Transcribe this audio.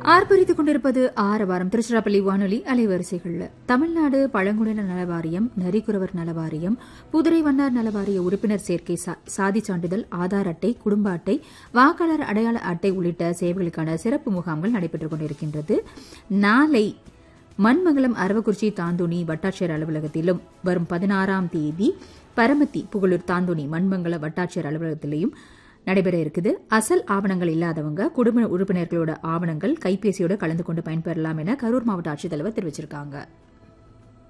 ஆர்ப்பரித்துக் கொண்டிருப்பது ஆரவாரம் திருச்சிராப்பள்ளி வானொலி அலைவரிசைகள் தமிழ்நாடு பழங்குடியினர் நலவாரியம் நரிக்குறவர் நலவாரியம் புதுரை வண்ணார் நலவாரிய உறுப்பினர் சேர்க்கை சா- சாதிச் சான்றிதழ் ஆதார் அட்டை குடும்ப அட்டை வாக்காளர் அடையாள அட்டை உள்ளிட்ட சேவைகளுக்கான சிறப்பு முகாம்கள் நடைபெற்றுக் கொண்டிருக்கின்றது நாளை மண்மங்கலம் அரவக்குறிச்சி தாந்தோணி வட்டாட்சியர் அலுவலகத்திலும் வரும் பதினாறாம் தேதி பரமத்தி புகழூர் தாந்தோணி மண்மங்கல வட்டாட்சியர் அலுவலகத்திலையும் நடைபெற இருக்குது அசல் ஆவணங்கள் இல்லாதவங்க குடும்ப உறுப்பினர்களோட ஆவணங்கள் கைபேசியோட கலந்து கொண்டு பயன்பெறலாம் என கரூர் மாவட்ட ஆட்சித்தலைவர் தெரிவிச்சிருக்காங்க